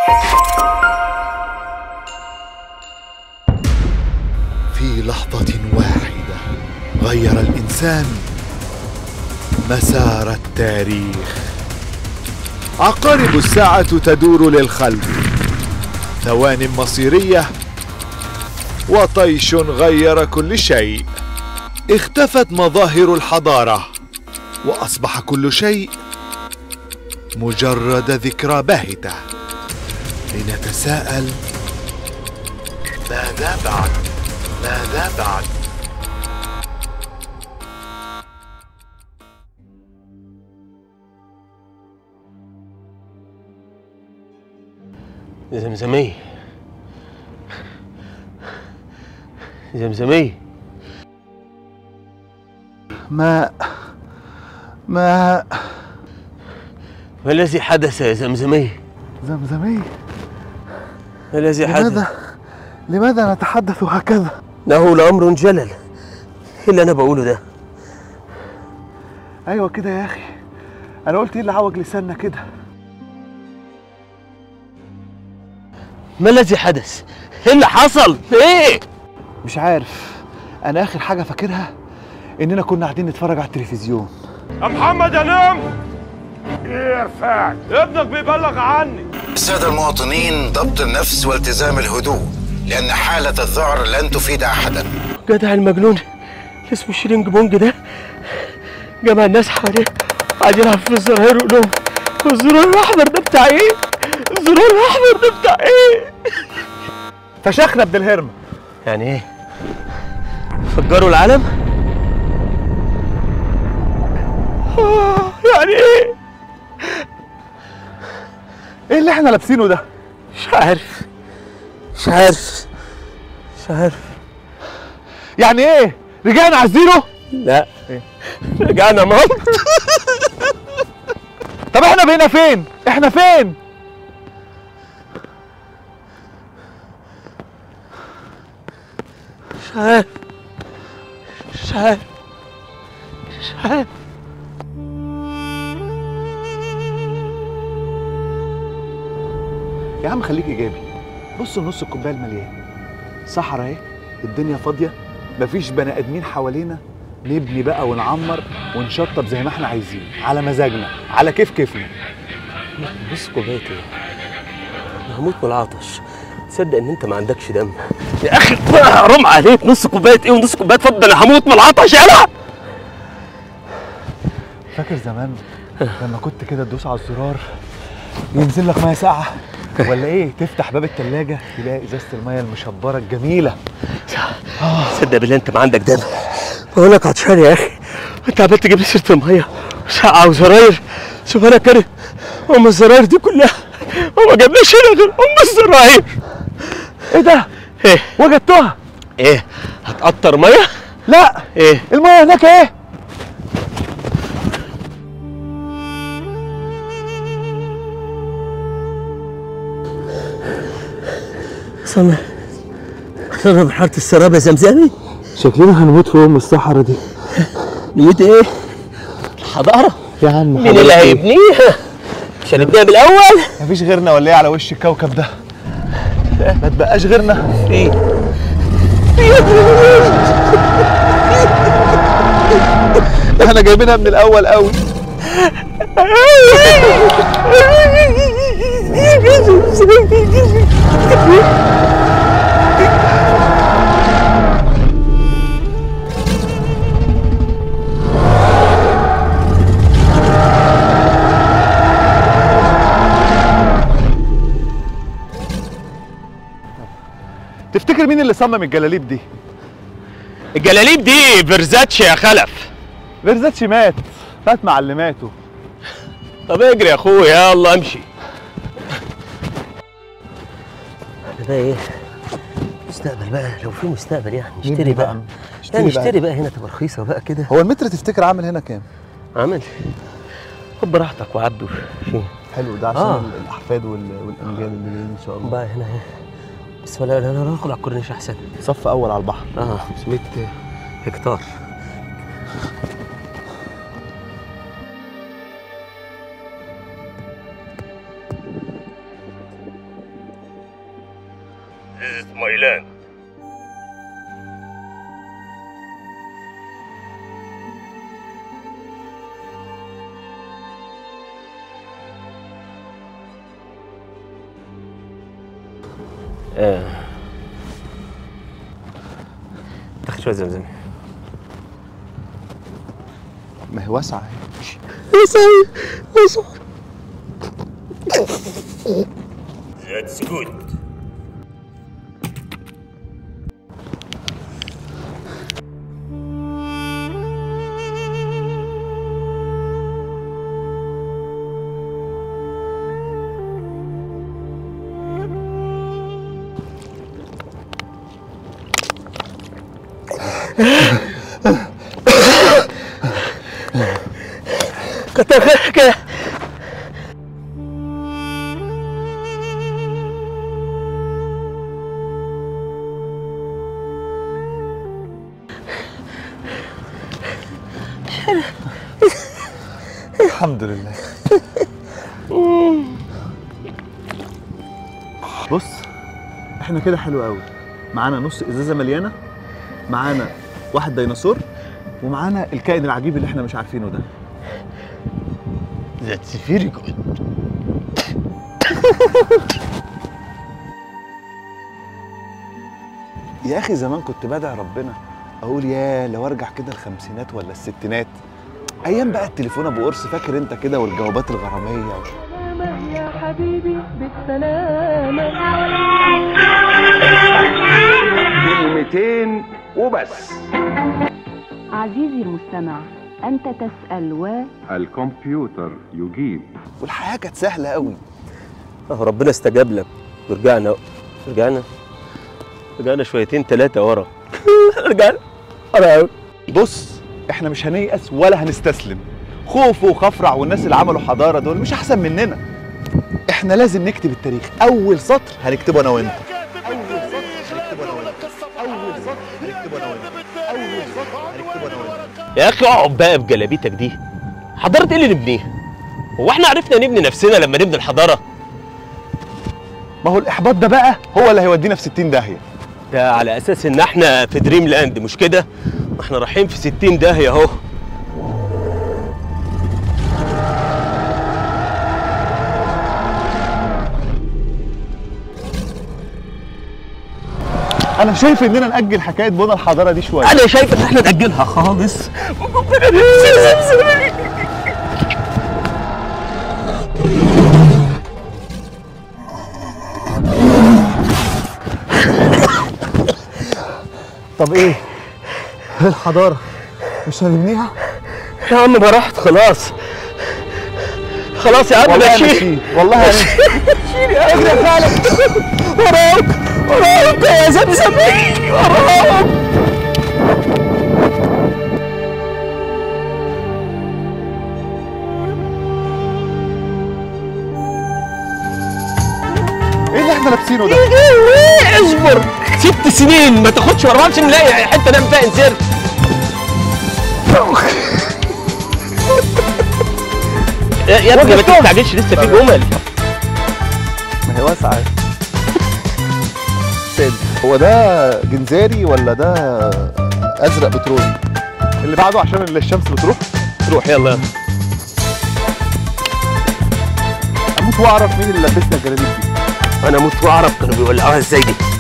في لحظة واحدة غير الإنسان مسار التاريخ عقارب الساعة تدور للخلف ثوان مصيرية وطيش غير كل شيء اختفت مظاهر الحضارة وأصبح كل شيء مجرد ذكرى باهتة لنتساءل ماذا بعد ماذا بعد زمزمية زمزمية ماء ماء ما الذي حدث يا زمزمية زمزمية ما الذي حدث لماذا لماذا نتحدث هكذا إنه لأمر جلل إيه اللي أنا بقوله ده ايوه كده يا اخي انا قلت ايه اللي عوج لساننا كده ما الذي حدث إيه اللي حصل إيه مش عارف انا اخر حاجه فاكرها اننا كنا قاعدين نتفرج على التلفزيون يا محمد انام ايه يا رفاعي ابنك بيبلغ عني السادة المواطنين ضبط النفس والتزام الهدوء لأن حالة الذعر لن تفيد أحدا جدع المجنون اللي اسمه شيرينج بونج ده جمع الناس حواليه قاعد يلعب في الزراير ويقول لهم الزرار الاحمر ده بتاع ايه؟ الزرار الاحمر ده بتاع ايه؟ فشخنا ابن الهرمه يعني ايه؟ فجروا العالم؟ آه، يعني ايه؟ ايه اللي احنا لابسينه ده مش عارف مش عارف مش عارف يعني ايه رجعنا على الزيرو لا إيه؟ رجعنا مام طب احنا بقينا فين احنا فين مش عارف مش عارف مش عارف يا عم خليك ايجابي بص نص الكوبايه المليان صحراء اهي الدنيا فاضيه مفيش بني ادمين حوالينا نبني بقى ونعمر ونشطب زي ما احنا عايزين على مزاجنا على كيف كيفنا بص كوبايه ايه انا هموت من العطش تصدق ان انت ما عندكش دم يا اخي حرام عليك نص كوبايه ايه ونص كوبايه فضه انا هموت من العطش انا فاكر زمان لما كنت كده تدوس على الزرار ينزل لك ميه ساقعه ولا ايه تفتح باب التلاجة تلاقي ازازه الميه المشبره الجميله تصدق بالله انت ما عندك دم بقول لك عطشان يا اخي انت عمال تجيب لي سيره الميه ساقعه وزراير شوف انا كده ام الزراير دي كلها وما جابليش هنا غير ام الزراير ايه ده ايه وجدتها ايه هتقطر ميه لا ايه الميه هناك ايه وصلنا وصلنا بحاره السراب يا زمزمي شكلنا هنموت في ام الصحراء دي نيت ايه الحضاره يا عم مين اللي هيبنيها مش هنبنيها من الاول مفيش غيرنا ولا ايه على وش الكوكب ده ما تبقاش غيرنا ايه احنا جايبينها من الاول قوي تفتكر مين اللي صمم الجلاليب دي الجلاليب دي فيرزاتشي يا خلف فيرزاتشي مات مات معلماته طب اجري يا اخويا يلا امشي انا بقى ايه مستقبل بقى لو في مستقبل يعني نشتري بقى يعني نشتري بقى هنا تبقى رخيصه بقى كده هو المتر تفتكر عامل هنا كام عامل خد براحتك وعبي فيه حلو ده عشان آه. الاحفاد وال- والانجال اللي جايين ان شاء الله بقى هنا اهي بس ولا لا انا هاخد على الكورنيش احسن صف اول على البحر اه 500 هكتار This is my land. آه. تاخد شوية زمزم ما هي واسعه اهي. That's good. كتر خيرك يا الحمد لله بص احنا كده حلو قوي معانا نص ازازه مليانه معانا واحد ديناصور ومعانا الكائن العجيب اللي احنا مش عارفينه ده That's very good. يا اخي زمان كنت بدعي ربنا اقول يا لو ارجع كده الخمسينات ولا الستينات ايام بقى التليفون ابو قرص فاكر انت كده والجوابات الغراميه بالسلامة يا حبيبي بالسلامة كلمتين وبس عزيزي المستمع أنت تسأل و الكمبيوتر يجيب والحياه كانت سهله قوي اهو ربنا استجاب لك ورجعنا رجعنا رجعنا شويتين ثلاثة ورا رجعنا ورا قوي بص احنا مش هنيأس ولا هنستسلم خوف وخفرع والناس اللي عملوا حضاره دول مش احسن مننا احنا لازم نكتب التاريخ اول سطر هنكتبه انا وانت اول سطر هنكتبه انا وانت اول سطر هنكتبه انا وانت اول سطر هنكتبه انا وانت يا اخي اقعد بقى بجلابيتك دي حضارة ايه اللي نبنيها؟ هو احنا عرفنا نبني نفسنا لما نبني الحضارة؟ ما هو الاحباط ده بقى هو اللي هيودينا في 60 داهيه ده على اساس ان احنا في دريم لاند مش كده؟ ما احنا رايحين في 60 داهية اهو انا شايف اننا ناجل حكايه بنى الحضاره دي شويه انا شايف ان احنا نأجلها خالص طب ايه الحضاره مش هنبنيها يا عم ما راحت خلاص خلاص يا عم والله ماشي هنمشي والله هنمشي اجري يا خالد وراك وراك يا زمزم وراك ايه اللي احنا لابسينه ده اصبر ست سنين ما تاخدش ورا عشان نلاقي حته نعمل فيها انسيرت يا يا ابني ما تستعجلش لسه في جمل ما هي واسعه استنى هو ده جنزاري ولا ده ازرق بترولي اللي بعده عشان اللي الشمس بتروح روح يلا يلا اموت واعرف مين اللي لبسنا الجلاليب دي انا موت واعرف كانوا بيولعوها ازاي دي